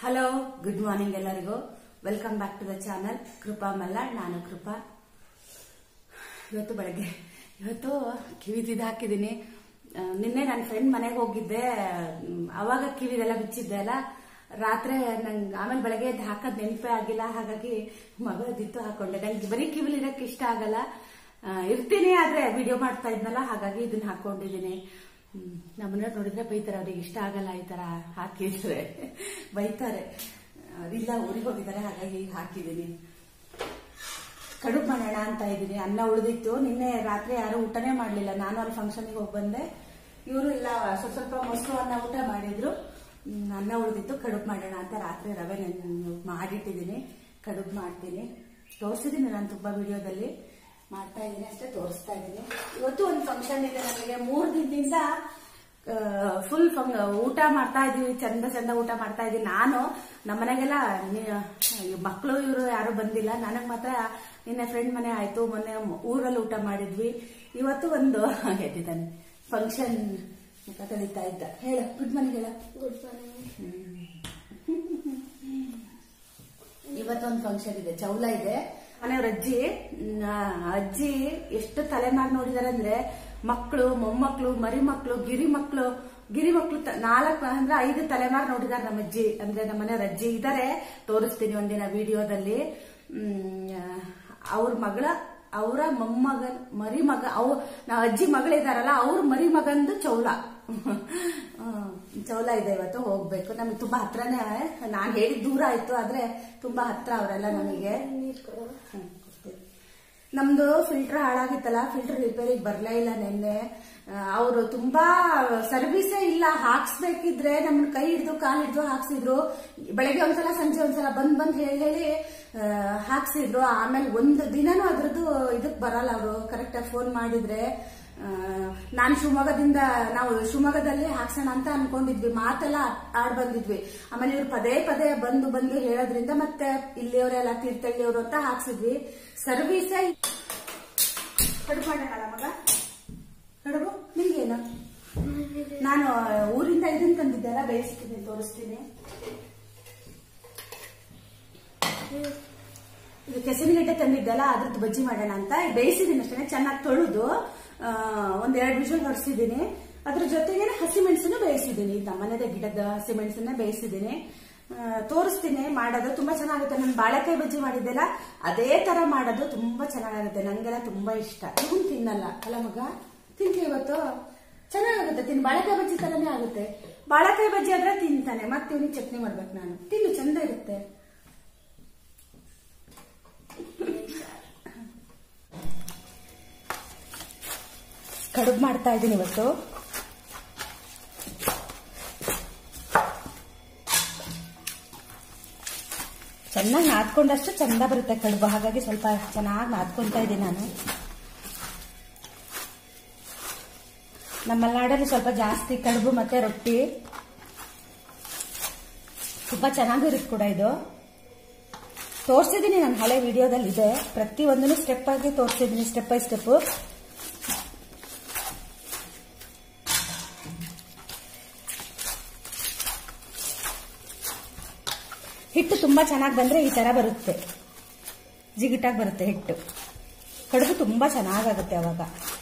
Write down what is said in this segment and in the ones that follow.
hello good morning ಎಲ್ಲರಿಗೂ welcome back to the channel Krupa Mallad ನಾನು ಕೃಪಾ ಇವತ್ತು ಬೆಳಗ್ಗೆ ಇವತ್ತು ಕಿವಿದಿದ್ದು ಹಾಕಿದ್ದೀನಿ ಆ, ನಿನ್ನೆ ನನ್ನ ಫ್ರೆಂಡ್ ಮನೆಗೆ ಹೋಗಿದ್ದೆ ಮ್, ಅವಾಗ ಕಿವಿದೆಲ್ಲ ಬಿಚ್ಚಿದ್ದೆ ಅಲ್ಲ ರಾತ್ರಿ ನಂಗೆ ಆಮೇಲೆ ಬೆಳಗ್ಗೆ ಎದ್ದು ಹಾಕೋದ್ ನೆನಪೇ ಆಗಿಲ್ಲ ಹಾಗಾಗಿ ಮಗಳದಿತ್ತು ಹಾಕೊಂಡೆ ನಂಗೆ ಬರೀ ಕಿವಿಲಿರಕ್ಕೆ ಇಷ್ಟ ಆಗಲ್ಲ ಆ, ಇರ್ತೀನಿ ಆದ್ರೆ ವಿಡಿಯೋ ಮಾಡ್ತಾ ಇದ್ನಲ್ಲ ಹಾಗಾಗಿ ಇದನ್ನ ಹಾಕೊಂಡಿದ್ದೀನಿ ಹ್ಮ್, ನಮ್ಮನ್ನ ನೋಡಿದ್ರೆ ಬೈತಾರೆ ಅವ್ರಿಗೆ ಇಷ್ಟ ಆಗಲ್ಲ ಈ ತರ ಹಾಕಿದ್ರೆ ಬೈತಾರೆ ಆ, ಇಲ್ಲ ಊರಿಗೆ ಹೋಗಿದ್ದಾರೆ ಹಾಗಾಗಿ ಹಾಕಿದ್ದೀನಿ ಕಡುಬು ಮಾಡೋಣ ಅಂತ ಇದ್ದೀನಿ ಅನ್ನ ಉಳಿದಿತ್ತು ನಿನ್ನೆ ರಾತ್ರಿ ಯಾರು ಊಟನೇ ಮಾಡಲಿಲ್ಲ ನಾನು ಅಲ್ಲಿ ಫಂಕ್ಷನ್ಗೆ ಹೋಗಿ ಬಂದೆ ಇವರು ಇಲ್ಲ ಸ್ವಲ್ಪ ಸ್ವಲ್ಪ ಮೊಸರು ಅನ್ನ ಊಟ ಮಾಡಿದ್ರು ಹ್ಮ್, ಅನ್ನ ಉಳಿದಿತ್ತು ಕಡುಬು ಮಾಡೋಣ ಅಂತ ರಾತ್ರಿ ರವೆ ನೆನೆ ಮಾಡಿಟ್ಟಿದ್ದೀನಿ ಕಡುಬು ಮಾಡ್ತೀನಿ ತೋರಿಸಿದ್ದೀನಿ ನಾನು ತುಂಬಾ ವಿಡಿಯೋದಲ್ಲಿ ಮಾಡ್ತಾ ಇದ್ದೀನಿ ಅಷ್ಟೇ ತೋರಿಸ್ತಾ ಇದ್ದೀನಿ ಇವತ್ತು ಒಂದು ಫಂಕ್ಷನ್ ಇದೆ ನಮಗೆ ಮೂರು ದಿನದಿಂದ ಫುಲ್ ಊಟ ಮಾಡ್ತಾ ಇದೀವಿ ಚಂದ ಚಂದ ಊಟ ಮಾಡ್ತಾ ಇದೀವಿ ನಾನು ನಮ್ಮ ಮನೆಗೆಲ್ಲ ಮಕ್ಕಳು ಇವರು ಯಾರು ಬಂದಿಲ್ಲ ನನಗ್ ಮಾತ್ರ ನಿನ್ನೆ ಫ್ರೆಂಡ್ ಮನೆ ಆಯ್ತು ಮೊನ್ನೆ ಊರಲ್ಲಿ ಊಟ ಮಾಡಿದ್ವಿ ಇವತ್ತು ಒಂದು ಎದ್ದಿದ್ದಾನೆ ಫಂಕ್ಷನ್ ಮುಖ ಕಲಿತಾ ಇದ್ದ ಹೇಳ ಗುಡ್ ಮಾರ್ನಿಂಗ್ ಹೇಳ ಗುಡ್ ಮಾರ್ನಿಂಗ್ ಇವತ್ತೊಂದು ಫಂಕ್ಷನ್ ಇದೆ ಚೌಲ ಇದೆ ಮನೆಯವ್ರ ಅಜ್ಜಿ ಮ್, ಆ, ಅಜ್ಜಿ ಎಷ್ಟು ತಲೆಮಾರು ನೋಡಿದಾರೆ ಅಂದ್ರೆ ಮಕ್ಕಳು ಮೊಮ್ಮಕ್ಕಳು ಮರಿ ಮಕ್ಕಳು ಗಿರಿ ಮಕ್ಕಳು ಗಿರಿ ಮಕ್ಕಳು ನಾಲ್ಕು ಅಂದ್ರೆ ಐದು ತಲೆಮಾರು ನೋಡಿದಾರೆ ನಮ್ಮ ಅಜ್ಜಿ ಅಂದ್ರೆ ನಮ್ಮ ಮನೆಯವ್ರ ಅಜ್ಜಿ ಇದಾರೆ ತೋರಿಸ್ತೀನಿ ಒಂದಿನ ವಿಡಿಯೋದಲ್ಲಿ ಅವ್ರ ಮಗಳ ಅವರ ಮೊಮ್ಮಗನ್ ಮರಿ ಮಗ ಅವ್ ನಾವ್ ಅಜ್ಜಿ ಮಗಳಿದಾರಲ್ಲ ಅವ್ರ ಮರಿ ಮಗಂದು ಚೌಲ ಹ್ಮ್, ಚೌಲ ಇದೆ ಇವತ್ತು ಹೋಗ್ಬೇಕು ನಮ್ಗೆ ತುಂಬಾ ಹತ್ರನೇ ನಾನ್ ಹೇಳಿದ್ ದೂರ ಆಯ್ತು ಆದ್ರೆ ತುಂಬಾ ಹತ್ರ ಅವರೆಲ್ಲ ನಮಗೆ ನೀರ್ ಕೊಡು ನಮ್ದು ಫಿಲ್ಟರ್ ಹಾಳಾಗಿತ್ತಲ್ಲ ಫಿಲ್ಟರ್ ರಿಪೇರಿಗೆ ಬರ್ಲೇ ಇಲ್ಲ ನಿನ್ನೆ ಅವರು ತುಂಬಾ ಸರ್ವಿಸೇ ಇಲ್ಲ ಹಾಕ್ಸ್ಬೇಕಿದ್ರೆ ನಮ್ಮನ್ನ ಕೈ ಹಿಡಿದು ಕಾಲ್ ಹಿಡಿದು ಹಾಕ್ಸಿದ್ರು ಬೆಳಗ್ಗೆ ಒಂದ್ಸಲ ಸಂಜೆ ಒಂದ್ಸಲ ಬಂದ್ ಬಂದ್ ಹೇಳಿ ಹೇಳಿ ಆ, ಹಾಕ್ಸಿದ್ರು ಆಮೇಲೆ ಒಂದು ದಿನನೂ ಅದ್ರದ್ದು ಇದಕ್ ಬರಲ್ಲ ಅವರು ಕರೆಕ್ಟಾಗಿ ಫೋನ್ ಮಾಡಿದ್ರೆ ನಾನು ಶಿವಮೊಗ್ಗದಿಂದ ನಾವು ಶಿವಮೊಗ್ಗದಲ್ಲಿ ಹಾಕ್ಸೋಣ ಅಂತ ಅನ್ಕೊಂಡಿದ್ವಿ ಮಾತೆಲ್ಲ ಆಡ್ ಬಂದಿದ್ವಿ ಆಮೇಲೆ ಇವ್ರು ಪದೇ ಪದೇ ಬಂದು ಬಂದು ಹೇಳೋದ್ರಿಂದ ಮತ್ತೆ ಇಲ್ಲಿಯವರೆಲ್ಲ ತೀರ್ಥಹಳ್ಳಿಯವರು ಅಂತ ಹಾಕ್ಸಿದ್ವಿ ಸರ್ವಿಸೇ ಕಡುಬು ಮಾಡೋಣ ಮಗ ಕಡುಬು ನಿಮ್ಗೇನು ನಾನು ಊರಿಂದ ಇದನ್ನ ತಂದಿದ್ದೆಲ್ಲ ಬೇಯಿಸ್ತೀನಿ ತೋರಿಸ್ತೀನಿ ಇದು ಕೆಸರಿಗೆಡ್ಡೆ ತಂದಿದ್ದೆಲ್ಲ ಅದ್ರದ್ದು ಬಜ್ಜಿ ಮಾಡೋಣ ಅಂತ ಬೇಯಿಸಿದ್ದೀನಿ ಅಷ್ಟೇ ಚೆನ್ನಾಗಿ ತೊಳೆದು ಆ, ಒಂದ್ ಎರಡು ವಿಷಲ್ ಹೊರಿಸಿದ್ದೀನಿ ಅದ್ರ ಜೊತೆಗೆ ಹಸಿಮೆಣಸನ್ನು ಬೇಯಿಸಿದ್ದೀನಿ ಇದು ನಮ್ಮನೆದ ಗಿಡದ ಹಸಿಮೆಣಸನ್ನ ಬೇಯಿಸಿದ್ದೀನಿ ಆ, ತೋರಿಸ್ತೀನಿ ಮಾಡೋದು ತುಂಬಾ ಚೆನ್ನಾಗುತ್ತೆ ನಾನು ಬಾಳೆಕಾಯಿ ಬಜ್ಜಿ ಮಾಡಿದ್ದೆಲ್ಲ ಅದೇ ತರ ಮಾಡೋದು ತುಂಬಾ ಚೆನ್ನಾಗಾಗುತ್ತೆ ನಂಗೆಲ್ಲ ತುಂಬಾ ಇಷ್ಟ ಇವನ್ ತಿನ್ನಲ್ಲ ಅಲ್ಲ ಮಗ ತಿಂತಿ ಇವತ್ತು ಚೆನ್ನಾಗುತ್ತೆ ತಿನ್ ಬಾಳೆಕಾಯಿ ಬಜ್ಜಿ ತರನೇ ಆಗುತ್ತೆ ಬಾಳೆಕಾಯಿ ಬಜ್ಜಿ ಆದ್ರೆ ತಿಂತಾನೆ ಮತ್ತೆ ಇವನಿಗೆ ಚಟ್ನಿ ಮಾಡ್ಬೇಕು ನಾನು ತಿನ್ನು ಚಂದ ಇರುತ್ತೆ ಕಡುಬು ಮಾಡ್ತಾ ಇದ್ದೀನಿ ಇವತ್ತು ಚೆನ್ನಾಗಿ ನಾದ್ಕೊಂಡಷ್ಟು ಚಂದ ಬರುತ್ತೆ ಕಡುಬು ಹಾಗಾಗಿ ಸ್ವಲ್ಪ ಚೆನ್ನಾಗಿ ನಾದ್ಕೊಂತಾ ಇದ್ದೀನಿ ನಾನು ನಮ್ಮ ಮಲೆನಾಡಲ್ಲಿ ಸ್ವಲ್ಪ ಜಾಸ್ತಿ ಕಡುಬು ಮತ್ತೆ ರೊಟ್ಟಿ ತುಂಬಾ ಚೆನ್ನಾಗಿರುತ್ತೆ ಕೂಡ ಇದು ತೋರಿಸಿದ್ದೀನಿ ನನ್ನ ಹಳೆ ವಿಡಿಯೋದಲ್ಲಿ ಇದೆ ಪ್ರತಿ ಒಂದನ್ನು ಸ್ಟೆಪ್ ಆಗಿ ತೋರಿಸಿದ್ದೀನಿ ಸ್ಟೆಪ್ ಬೈ ಸ್ಟೆಪ್ ಹಿಟ್ಟು ತುಂಬಾ ಚೆನ್ನಾಗಿ ಬಂದ್ರೆ ಈ ತರ ಬರುತ್ತೆ ಜಿಗಿಟಾಗಿ ಬರುತ್ತೆ ಹಿಟ್ಟು ಕಡುಬು ತುಂಬಾ ಚೆನ್ನಾಗಾಗುತ್ತೆ ಅವಾಗ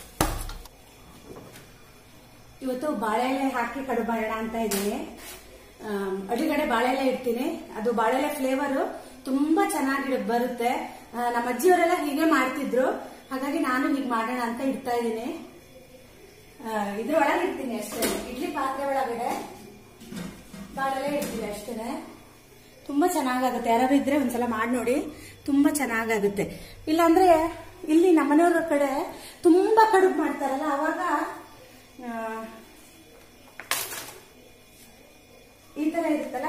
ಇವತ್ತು ಬಾಳೆಲೆ ಹಾಕಿ ಕಡುಬು ಮಾಡೋಣ ಅಂತ ಇದ್ದೀನಿ ಆಮ್, ಅಡುಗಡೆ ಬಾಳೆಲೆ ಇಡ್ತೀನಿ ಅದು ಬಾಳೆಲೆ ಫ್ಲೇವರ್ ತುಂಬಾ ಚೆನ್ನಾಗಿ ಬರುತ್ತೆ ಆ, ನಮ್ಮ ಅಜ್ಜಿಯವರೆಲ್ಲ ಹೀಗೆ ಮಾಡ್ತಿದ್ರು ಹಾಗಾಗಿ ನಾನು ಹೀಗೆ ಮಾಡೋಣ ಅಂತ ಇಡ್ತಾ ಇದ್ದೀನಿ ಇದ್ರೊಳಗೆ ಇಡ್ತೀನಿ ಅಷ್ಟೇ ಇಡ್ಲಿ ಪಾತ್ರೆ ಒಳಗಡೆ ಬಾಳೆಲೆ ಇಡ್ತೀನಿ ಅಷ್ಟೇ ತುಂಬಾ ಚೆನ್ನಾಗಾಗುತ್ತೆ ಯಾರು ಇದ್ರೆ ಒಂದ್ಸಲ ಮಾಡಿ ನೋಡಿ ತುಂಬಾ ಚೆನ್ನಾಗಾಗುತ್ತೆ ಇಲ್ಲಾಂದ್ರೆ ಇಲ್ಲಿ ನಮ್ಮನೆಯವ್ರ ಕಡೆ ತುಂಬಾ ಕಡುಬು ಮಾಡ್ತಾರಲ್ಲ ಅವಾಗ ಆ, ಈ ತರ ಇರುತ್ತಲ್ಲ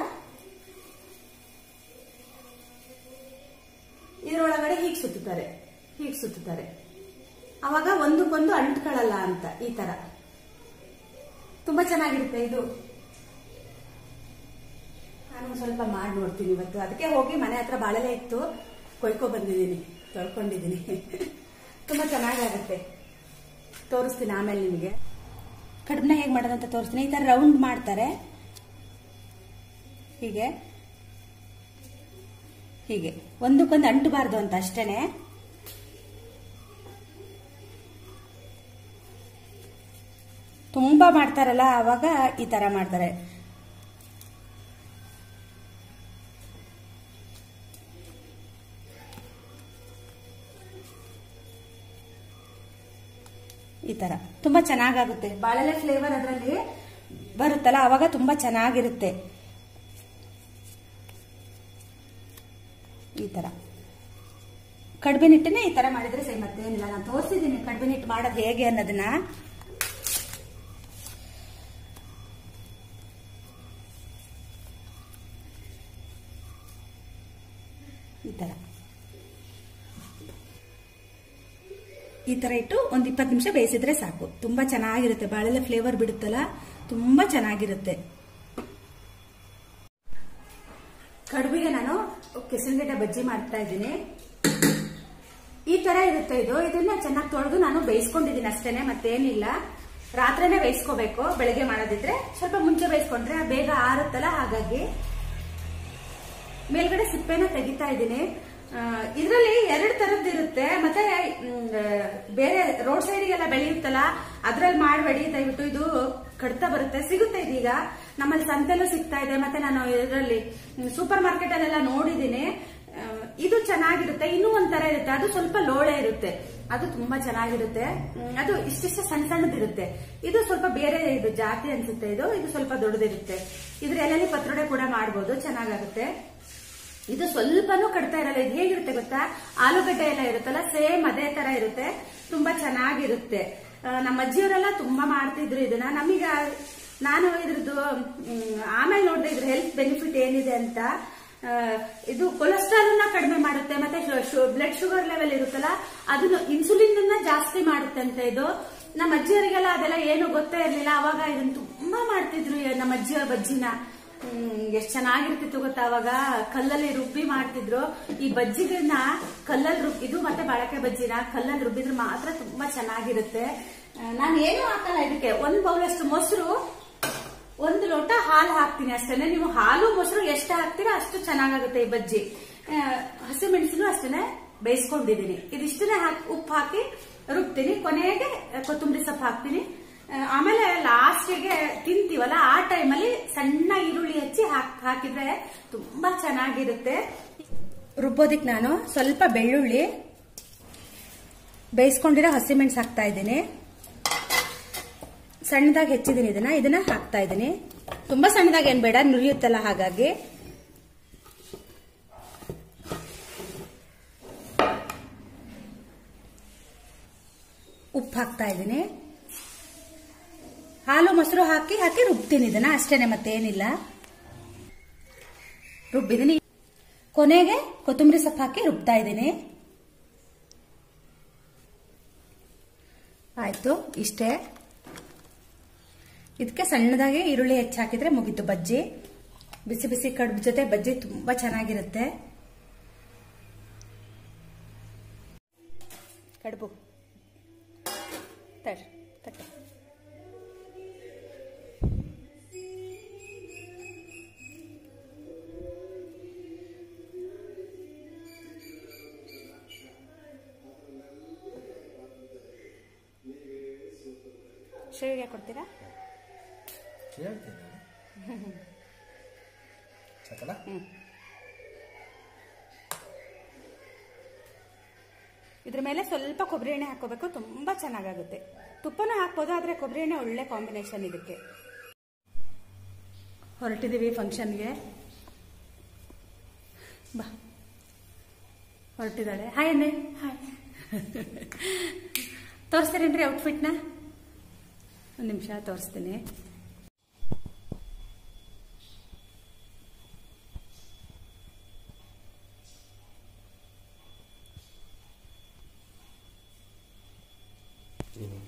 ಇದರೊಳಗಡೆ ಹೀಗೆ ಸುತ್ತುತ್ತಾರೆ ಹೀಗೆ ಸುತ್ತುತ್ತಾರೆ ಅವಾಗ ಒಂದಕ್ಕೊಂದು ಅಂಟ್ಕೊಳ್ಳಲ್ಲ ಅಂತ ಈ ತರ ತುಂಬಾ ಚೆನ್ನಾಗಿರುತ್ತೆ ಇದು ನಾನು ಒಂದ್ ಸ್ವಲ್ಪ ಮಾಡಿ ನೋಡ್ತೀನಿ ಇವತ್ತು ಅದಕ್ಕೆ ಹೋಗಿ ಮನೆ ಹತ್ರ ಬಾಳೆಲೆ ಇತ್ತು ಕೊಯ್ಕೊ ಬಂದಿದ್ದೀನಿ ತೊಳ್ಕೊಂಡಿದ್ದೀನಿ ತುಂಬಾ ಚೆನ್ನಾಗಾಗುತ್ತೆ ತೋರಿಸ್ತೀನಿ ಆಮೇಲೆ ನಿಮಗೆ ಕಡುಬನ್ನ ಹೇಗೆ ಮಾಡೋದಂತ ತೋರಿಸ್ತೀನಿ ಈ ತರ ರೌಂಡ್ ಮಾಡ್ತಾರೆ ಹೀಗೆ ಹೀಗೆ ಒಂದಕ್ಕೊಂದು ಅಂಟಬಾರ್ದು ಅಂತ ಅಷ್ಟೇನೆ ತುಂಬಾ ಮಾಡ್ತಾರಲ್ಲ ಅವಾಗ ಈ ತರ ಮಾಡ್ತಾರೆ ಈ ತರ ತುಂಬಾ ಚೆನ್ನಾಗಾಗುತ್ತೆ ಬಾಳೆಲೆ ಫ್ಲೇವರ್ ಅದರಲ್ಲಿ ಬರುತ್ತಲ್ಲ ಅವಾಗ ತುಂಬಾ ಚೆನ್ನಾಗಿರುತ್ತೆ ಈ ತರ ಕಡ್ಬೆ ಹಿಟ್ಟನ್ನೇ ಈ ತರ ಮಾಡಿದ್ರೆ ಸರಿ ಮತ್ತೇನಿಲ್ಲ ನಾನು ತೋರಿಸಿದ್ದೀನಿ ಕಡ್ಬೆ ಹಿಟ್ಟು ಮಾಡೋದು ಹೇಗೆ ಅನ್ನೋದನ್ನ ಈ ತರ ಈ ತರ ಇಟ್ಟು ಒಂದ್ ಇಪ್ಪತ್ತು ನಿಮಿಷ ಬೇಯಿಸಿದ್ರೆ ಸಾಕು ತುಂಬಾ ಚೆನ್ನಾಗಿರುತ್ತೆ ಬಾಳೆಲೆ ಫ್ಲೇವರ್ ಬಿಡುತ್ತಲ್ಲ ತುಂಬಾ ಚೆನ್ನಾಗಿರುತ್ತೆ ಕಡುಬಿಗೆ ನಾನು ಕೆಸರುಗಡ್ಡೆ ಬಜ್ಜಿ ಮಾಡ್ತಾ ಇದ್ದೀನಿ ಈ ತರ ಇರುತ್ತೆ ಇದು ಇದನ್ನ ಚೆನ್ನಾಗಿ ತೊಳೆದು ನಾನು ಬೇಯಿಸ್ಕೊಂಡಿದ್ದೀನಿ ಅಷ್ಟೇನೆ ಮತ್ತೇನಿಲ್ಲ ರಾತ್ರಿನೇ ಬೇಯಿಸ್ಕೋಬೇಕು ಬೆಳಗ್ಗೆ ಮಾಡೋದಿದ್ರೆ ಸ್ವಲ್ಪ ಮುಂಚೆ ಬೇಯಿಸ್ಕೊಂಡ್ರೆ ಬೇಗ ಆರುತ್ತಲ್ಲ ಹಾಗಾಗಿ ಮೇಲ್ಗಡೆ ಸಿಪ್ಪೆನ ತೆಗಿತಾ ಇದ್ದೀನಿ ಇದರಲ್ಲಿ ಎರಡು ತರದ್ದು ಇರುತ್ತೆ ಮತ್ತೆ ಮ್, ಬೇರೆ ರೋಡ್ ಸೈಡ್ಗೆಲ್ಲ ಬೆಳೆಯುತ್ತಲ್ಲ ಅದ್ರಲ್ಲಿ ಮಾಡಬೇಡಿ ದಯವಿಟ್ಟು ಇದು ಕಡ್ತಾ ಬರುತ್ತೆ ಸಿಗುತ್ತೆ ಇದೀಗ ನಮ್ಮಲ್ಲಿ ಸಂತೆಲ್ಲೂ ಸಿಗ್ತಾ ಇದೆ ಮತ್ತೆ ನಾನು ಇದರಲ್ಲಿ ಸೂಪರ್ ಮಾರ್ಕೆಟ್ ಅಲ್ಲೆಲ್ಲ ನೋಡಿದ್ದೀನಿ ಆ, ಇದು ಚೆನ್ನಾಗಿರುತ್ತೆ ಇನ್ನೂ ಒಂಥರ ಇರುತ್ತೆ ಅದು ಸ್ವಲ್ಪ ಲೋಳೆ ಇರುತ್ತೆ ಅದು ತುಂಬಾ ಚೆನ್ನಾಗಿರುತ್ತೆ ಹ್ಮ್, ಅದು ಇಷ್ಟಿಷ್ಟ ಸಣ್ಣ ಸಣ್ಣದಿರುತ್ತೆ ಇದು ಸ್ವಲ್ಪ ಬೇರೆ ಇದು ಜಾತಿ ಅನ್ಸುತ್ತೆ ಇದು ಇದು ಸ್ವಲ್ಪ ದೊಡ್ಡದಿರುತ್ತೆ ಇದ್ರ ಎಲೆಲಿ ಪತ್ರೊಡೆ ಕೂಡ ಮಾಡ್ಬೋದು ಚೆನ್ನಾಗಾಗುತ್ತೆ ಇದು ಸ್ವಲ್ಪನೂ ಕಡ್ತಾ ಇರಲ್ಲ ಇದು ಹೇಗಿರುತ್ತೆ ಗೊತ್ತಾ ಆಲೂಗಡ್ಡೆ ಎಲ್ಲ ಇರುತ್ತಲ್ಲ ಸೇಮ್ ಅದೇ ತರ ಇರುತ್ತೆ ತುಂಬಾ ಚೆನ್ನಾಗಿರುತ್ತೆ ಆ, ನಮ್ಮ ಅಜ್ಜಿಯವರೆಲ್ಲ ತುಂಬಾ ಮಾಡ್ತಿದ್ರು ಇದನ್ನ ನಮೀಗ ನಾನು ಇದ್ರದ್ದು ಮ್, ಆಮೇಲೆ ನೋಡಿದೆ ಇದ್ರ ಹೆಲ್ತ್ ಬೆನಿಫಿಟ್ ಏನಿದೆ ಅಂತ ಆ, ಇದು ಕೊಲೆಸ್ಟ್ರಾಲ್ ನ ಕಡಿಮೆ ಮಾಡುತ್ತೆ ಮತ್ತೆ ಬ್ಲಡ್ ಶುಗರ್ ಲೆವೆಲ್ ಇರುತ್ತಲ್ಲ ಅದನ್ನು ಇನ್ಸುಲಿನ್ ಅನ್ನ ಜಾಸ್ತಿ ಮಾಡುತ್ತೆ ಅಂತ ಇದು ನಮ್ಮ ಅಜ್ಜಿಯವರಿಗೆಲ್ಲ ಅದೆಲ್ಲ ಏನು ಗೊತ್ತೇ ಇರ್ಲಿಲ್ಲ ಅವಾಗ ಇದನ್ನ ತುಂಬಾ ಮಾಡ್ತಿದ್ರು ನಮ್ಮ ಅಜ್ಜಿಯವರ ಬಜ್ಜಿನ ಎಷ್ಟು ಚೆನ್ನಾಗಿರ್ತಿತ್ತು ಗೊತ್ತಾ ಅವಾಗ ಕಲ್ಲಲ್ಲಿ ರುಬ್ಬಿ ಮಾಡ್ತಿದ್ರು ಈ ಬಜ್ಜಿಗಳನ್ನ ಕಲ್ಲಲ್ಲಿ ರುಬ್ ಇದು ಮತ್ತೆ ಬಾಳಕೆ ಬಜ್ಜಿನ ಕಲ್ಲಲ್ಲಿ ರುಬ್ಬಿದ್ರೆ ಮಾತ್ರ ತುಂಬಾ ಚೆನ್ನಾಗಿರುತ್ತೆ ನಾನು ಏನು ಹಾಕಲ್ಲ ಇದಕ್ಕೆ ಒಂದ್ ಬೌಲಷ್ಟು ಮೊಸರು ಒಂದು ಲೋಟ ಹಾಲು ಹಾಕ್ತೀನಿ ಅಷ್ಟೇನೆ ನೀವು ಹಾಲು ಮೊಸರು ಎಷ್ಟು ಹಾಕ್ತೀರಾ ಅಷ್ಟು ಚೆನ್ನಾಗಾಗುತ್ತೆ ಈ ಬಜ್ಜಿ ಹಸಿಮೆಣಸಿನೂ ಅಷ್ಟೇನೆ ಬೇಯಿಸ್ಕೊಂಡಿದ್ದೀನಿ ಇದಿಷ್ಟನ್ನೇ ಹಾಕಿ ಉಪ್ಪು ಹಾಕಿ ರುಬ್ತೀನಿ ಕೊನೆಗೆ ಕೊತ್ತಂಬರಿ ಸೊಪ್ಪು ಹಾಕ್ತೀನಿ ಆ, ಆಮೇಲೆ ಲಾಸ್ಟಿಗೆ ತಿಂತೀವಲ್ಲ ಆ ಟೈಮಲ್ಲಿ ಸಣ್ಣ ಈರುಳ್ಳಿ ಹಚ್ಚಿ ಹಾಕ್ ಹಾಕಿದ್ರೆ ತುಂಬಾ ಚೆನ್ನಾಗಿರುತ್ತೆ ರುಬ್ಬೋದಿಕ್ ನಾನು ಸ್ವಲ್ಪ ಬೆಳ್ಳುಳ್ಳಿ ಬೇಯಿಸ್ಕೊಂಡಿರೋ ಹಸಿಮೆಣಸು ಹಾಕ್ತಾ ಇದ್ದೀನಿ ಸಣ್ಣದಾಗಿ ಹೆಚ್ಚಿದ್ದೀನಿ ಇದನ್ನ ಇದನ್ನ ಹಾಕ್ತಾ ಇದ್ದೀನಿ ತುಂಬಾ ಸಣ್ಣದಾಗಿ ಏನ್ ಬೇಡ ನುರಿಯುತ್ತಲ್ಲ ಹಾಗಾಗಿ ಉಪ್ಪು ಹಾಕ್ತಾ ಇದ್ದೀನಿ ಹಾಲು ಮೊಸರು ಹಾಕಿ ಹಾಕಿ ರುಬ್ತೀನಿ ಇದನ್ನ ಅಷ್ಟೇನೆ ಮತ್ತೇನಿಲ್ಲ ರುಬ್ಬಿದ್ದೀನಿ ಕೊನೆಗೆ ಕೊತ್ತಂಬರಿ ಸೊಪ್ಪು ಹಾಕಿ ರುಬ್ತಾ ಇದ್ದೀನಿ ಆಯ್ತು ಇಷ್ಟೇ ಇದಕ್ಕೆ ಸಣ್ಣದಾಗಿ ಈರುಳ್ಳಿ ಹೆಚ್ಚು ಹಾಕಿದ್ರೆ ಮುಗೀತು ಬಜ್ಜಿ ಬಿಸಿ ಬಿಸಿ ಕಡುಬು ಜೊತೆ ಬಜ್ಜಿ ತುಂಬಾ ಚೆನ್ನಾಗಿರುತ್ತೆ ಕಡುಬು ತಡ್ ತಟ್ಟೆ ಶ್ರೇವಿಗೆ ಕೊಡ್ತೀರಾ ಕೇಳ್ತೀನಿ ಸಾಕಲ್ಲ ಇದ್ರ ಮೇಲೆ ಸ್ವಲ್ಪ ಕೊಬ್ಬರಿ ಎಣ್ಣೆ ಹಾಕೋಬೇಕು ತುಂಬಾ ಚೆನ್ನಾಗಾಗುತ್ತೆ ತುಪ್ಪನೂ ಹಾಕ್ಬೋದು ಆದ್ರೆ ಕೊಬ್ಬರಿ ಎಣ್ಣೆ ಒಳ್ಳೆ ಕಾಂಬಿನೇಷನ್ ಇದಕ್ಕೆ ಹೊರಟಿದೀವಿ ಫಂಕ್ಷನ್ಗೆ ಬಾ ಹೊರಟಿದ್ದಾಳೆ ಹಾಯ್ ಅಣ್ಣೆ ಹಾಯ್ ತೋರಿಸ್ತೀರೇನ್ರಿ ಔಟ್ಫಿಟ್ನ ಒಂದು ನಿಮಿಷ ತೋರಿಸ್ತೀನಿ ನೀನು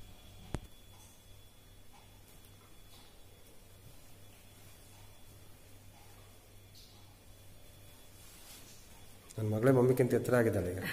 ನನ್ನ ಮಗಳೇ ಮಮ್ಮಿಗಿಂತ ಎತ್ತರ ಆಗಿದ್ದಾಳೆ ಈಗ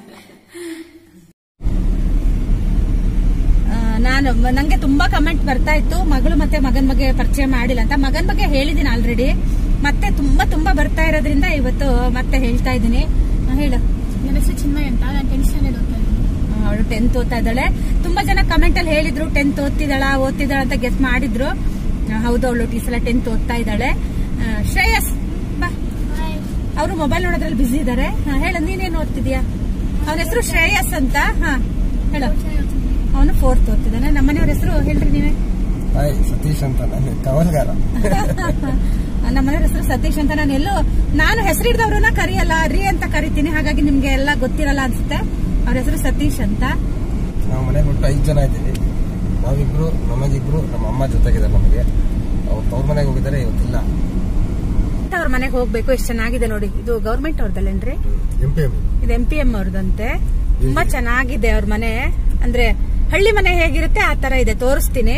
ನಾನು ನಂಗೆ ತುಂಬಾ ಕಮೆಂಟ್ ಬರ್ತಾ ಇತ್ತು ಮಗಳು ಮತ್ತೆ ಮಗನ್ ಬಗ್ಗೆ ಪರಿಚಯ ಮಾಡಿಲ್ಲ ಅಂತ ಮಗನ್ ಬಗ್ಗೆ ಹೇಳಿದ್ದೀನಿ ಆಲ್ರೆಡಿ ಮತ್ತೆ ತುಂಬಾ ತುಂಬಾ ಬರ್ತಾ ಇರೋದ್ರಿಂದ ಇವತ್ತು ಮತ್ತೆ ಹೇಳ್ತಾ ಇದ್ದೀನಿ ಆ, ಹೇಳು ನನ್ನ ಹೆಸರು ಚಿನ್ಮಯ್ ಅಂತ ನಾನು ಟೆಂತ್ ಸ್ಟ್ಯಾಂಡರ್ಡ್ ಓದ್ತಾ ಇದ್ದೀನಿ ಅವಳು ಟೆಂತ್ ಓದ್ತಾ ಇದ್ದಾಳೆ ತುಂಬಾ ಜನ ಕಮೆಂಟ್ ಅಲ್ಲಿ ಹೇಳಿದ್ರು ಟೆಂತ್ ಓದ್ತಿದ್ದಾಳ ಓದ್ತಿದ್ದಾಳ ಅಂತ ಗೆಸ್ ಮಾಡಿದ್ರು ಆ, ಹೌದು ಅವಳು ಈ ಸಲ ಟೆಂತ್ ಓದ್ತಾ ಇದ್ದಾಳೆ ಆ, ಶ್ರೇಯಸ್ ಬಾ ಅವರು ಮೊಬೈಲ್ ನೋಡೋದ್ರಲ್ಲಿ ಬಿಸಿ ಇದಾರೆ ಹಾ, ಹೇಳು ನೀನೇನ್ ಓದ್ತಿದ್ಯಾ ಅವನ ಹೆಸರು ಶ್ರೇಯಸ್ ಅಂತ ಹಾ ಹೇಳು ಅವನು ಫೋರ್ತ್ ಓದ್ತಿದ್ದಾನೆ ನಮ್ಮನೆಯವ್ರ ಹೆಸರು ಹೇಳ್ರಿ ನೀವೇ ಹಾಯ್ ಸತೀಶ್ ಅಂತ ನಾನು ಕವಲ್ಗಾರ ನಮ್ಮನೆಯವ್ರ ಹೆಸರು ಸತೀಶ್ ಅಂತ ನಾನು ಎಲ್ಲೋ ನಾನು ಹೆಸರಿಡ್ದವ್ರನ್ನ ಕರಿಯಲ್ಲ ರೀ ಅಂತ ಕರಿತೀನಿ ಹಾಗಾಗಿ ನಿಮ್ಗೆ ಎಲ್ಲ ಗೊತ್ತಿರಲ್ಲ ಅನ್ಸುತ್ತೆ ಅವ್ರ ಹೆಸರು ಸತೀಶ್ ಅಂತ ನಾವು ಮನೆಗೆ ಬಿಟ್ಟು ಐದು ಜನ ಇದ್ದೀವಿ ನಾವಿಬ್ರು ನಮಗಿಬ್ರು ನಮ್ಮ ಅಮ್ಮ ಜೊತೆಗಿದ್ದಾರೆ ನಮಗೆ ಅವ್ರು ತವ್ರ ಮನೆಗೆ ಹೋಗಿದ್ದಾರೆ ಇವತ್ತಿಲ್ಲ ಅವ್ರ ಮನೆಗೆ ಹೋಗ್ಬೇಕು ಎಷ್ಟು ಚೆನ್ನಾಗಿದೆ ನೋಡಿ ಇದು ಗೌರ್ಮೆಂಟ್ ಅವ್ರದಲ್ಲೇನ್ರಿ ಎಂ ಪಿ ಎಂ ಇದು ಎಂ ಪಿ ಎಂ ಅವ್ರದಂತೆ ತುಂಬಾ ಚೆನ್ನಾಗಿದೆ ಅವ್ರ ಮನೆ ಅಂದ್ರೆ ಹಳ್ಳಿ ಮನೆ ಹೇಗಿರುತ್ತೆ ಆ ತರ ಇದೆ ತೋರಿಸ್ತೀನಿ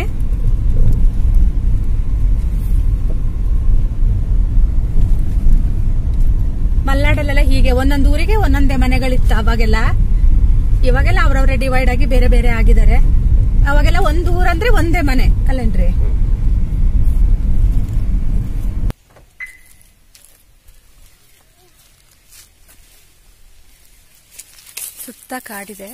ಮಲ್ನಾಡಲ್ಲೆಲ್ಲ ಹೀಗೆ ಒಂದೊಂದು ಊರಿಗೆ ಒಂದೊಂದೇ ಮನೆಗಳಿತ್ತು ಅವಾಗೆಲ್ಲ ಇವಾಗೆಲ್ಲ ಅವ್ರವ್ರೆ ಡಿವೈಡ್ ಆಗಿ ಬೇರೆ ಬೇರೆ ಆಗಿದ್ದಾರೆ ಅವಾಗೆಲ್ಲ ಒಂದು ಊರಂದ್ರೆ ಒಂದೇ ಮನೆ ಅಲ್ಲೇನ್ರಿ ಸುತ್ತ ಕಾಡಿದೆ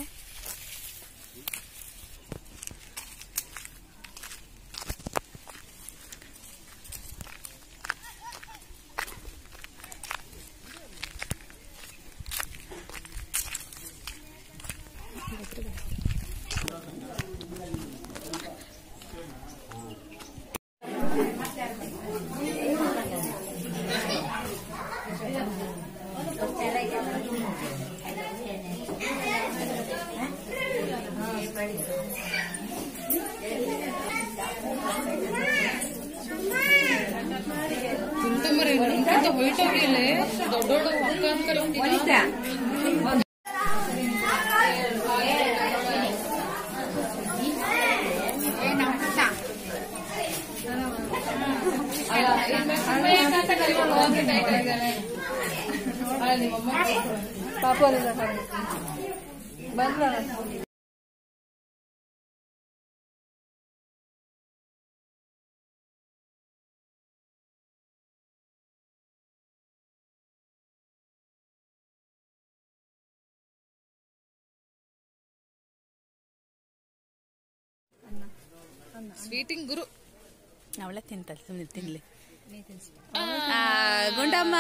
ಸ್ವೀಟಿಂಗ್ ಗುರು ಅವಳೆ ತಿಂತಲ್ಲ ಸುಮ್ಮನೆ ತಿನ್ಲಿ ಆ, ಗುಂಡಮ್ಮ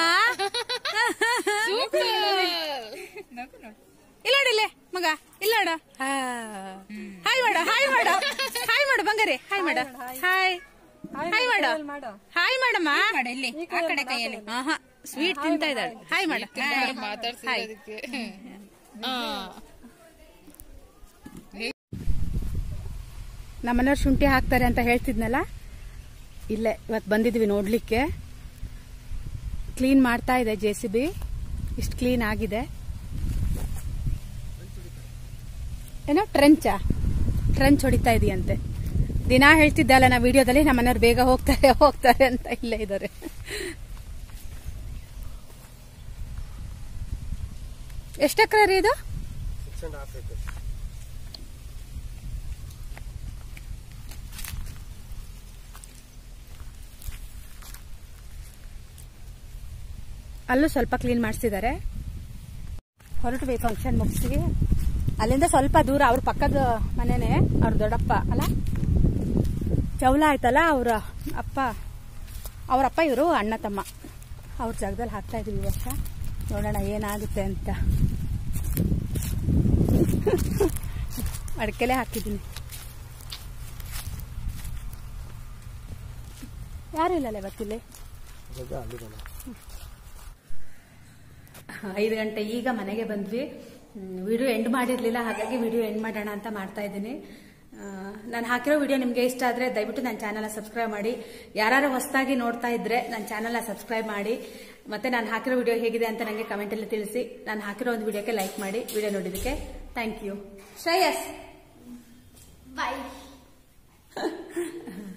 ಇಲ್ಲ ನೋಡಿಲ್ಲೇ ಮಗ ಇಲ್ಲ ನೋಡ ಹಾಯ್ ಮಾಡ ಹಾಯ್ ಮಾಡ ಹಾಯ್ ಮಾಡು ಬಂಗಾರಿ ಹಾಯ್ ಮಾಡ ಹಾಯ್ ಹಾಯ್ ಮಾಡ ಹಾಯ್ ಮಾಡಮ್ಮ ಇಲ್ಲಿ ಆ ಕಡೆ ಕೈಯಲ್ಲಿ ಆಹಾ ಸ್ವೀಟ್ ತಿಂತಾ ಇದ್ದಾಳೆ ಹಾಯ್ ಮಾಡ ಹಾಯ್ ಮಾತಾಡ್ಸಿರೋದಕ್ಕೆ ನಮ್ಮನೆಯವ್ರು ಶುಂಠಿ ಹಾಕ್ತಾರೆ ಅಂತ ಹೇಳ್ತಿದ್ನಲ್ಲ ಇಲ್ಲೇ ಇವತ್ತು ಬಂದಿದ್ವಿ ನೋಡ್ಲಿಕ್ಕೆ ಕ್ಲೀನ್ ಮಾಡ್ತಾ ಇದೆ ಜೆ ಸಿ ಬಿ ಇಷ್ಟು ಕ್ಲೀನ್ ಆಗಿದೆ ಏನೋ ಟ್ರೆಂಚಾ ಟ್ರೆಂಚ್ ಹೊಡಿತಾ ಇದೆಯಂತೆ ದಿನಾ ಹೇಳ್ತಿದ್ದೆ ಅಲ್ಲ ನಾ ವಿಡಿಯೋದಲ್ಲಿ ನಮ್ಮ ಮನೆಯವ್ರು ಬೇಗ ಹೋಗ್ತಾರೆ ಹೋಗ್ತಾರೆ ಅಂತ ಇಲ್ಲೇ ಇದ್ದಾರೆ ಎಷ್ಟು ಎಕರೆ ರೀ ಇದು ಸಿಕ್ಸ್ ಅಂಡ್ ಹಾಫ್ ಏಕರ್ಸ್ ಅಲ್ಲೂ ಸ್ವಲ್ಪ ಕ್ಲೀನ್ ಮಾಡಿಸಿದ್ದಾರೆ ಹೊರಟ್ವಿ ಫಂಕ್ಷನ್ ಮುಗಿಸಿ ಅಲ್ಲಿಂದ ಸ್ವಲ್ಪ ದೂರ ಅವ್ರ ಪಕ್ಕದ ಮನೆನೇ ಅವ್ರ ದೊಡ್ಡಪ್ಪ ಅಲ್ಲ ಚೌಲ ಆಯ್ತಲ್ಲ ಅವ್ರ ಅಪ್ಪ ಅವರಪ್ಪ ಇವರು ಅಣ್ಣ ತಮ್ಮ ಅವ್ರ ಜಾಗದಲ್ಲಿ ಹಾಕ್ತಾ ಇದೀವಿ ಈ ವರ್ಷ ನೋಡೋಣ ಏನಾಗುತ್ತೆ ಅಂತ ಅಡಕೆಲೆ ಹಾಕಿದ್ದೀನಿ ಯಾರು ಇಲ್ಲಲ್ಲ ಇವತ್ತಿಲ್ಲಿ ಅಲ್ಲಿದ್ದಾನೆ ಐದು ಗಂಟೆ ಈಗ ಮನೆಗೆ ಬಂದ್ವಿ ವಿಡಿಯೋ ಎಂಡ್ ಮಾಡಿರಲಿಲ್ಲ ಹಾಗಾಗಿ ವಿಡಿಯೋ ಎಂಡ್ ಮಾಡೋಣ ಅಂತ ಮಾಡ್ತಾ ಇದ್ದೀನಿ ನಾನು ಹಾಕಿರೋ ವಿಡಿಯೋ ನಿಮಗೆ ಇಷ್ಟ ಆದರೆ ದಯವಿಟ್ಟು ನನ್ನ ಚಾನಲ್ನ ಸಬ್ಸ್ಕ್ರೈಬ್ ಮಾಡಿ ಯಾರು ಹೊಸದಾಗಿ ನೋಡ್ತಾ ಇದ್ರೆ ನನ್ನ ಚಾನಲ್ನ ಸಬ್ಸ್ಕ್ರೈಬ್ ಮಾಡಿ ಮತ್ತೆ ನಾನು ಹಾಕಿರೋ ವಿಡಿಯೋ ಹೇಗಿದೆ ಅಂತ ನನಗೆ ಕಮೆಂಟಲ್ಲಿ ತಿಳಿಸಿ ನಾನು ಹಾಕಿರೋ ಒಂದು ವಿಡಿಯೋಕ್ಕೆ ಲೈಕ್ ಮಾಡಿ ವಿಡಿಯೋ ನೋಡಿದ್ದಕ್ಕೆ ಥ್ಯಾಂಕ್ ಯು ಶ್ರೇಯಸ್ ಬಾಯ್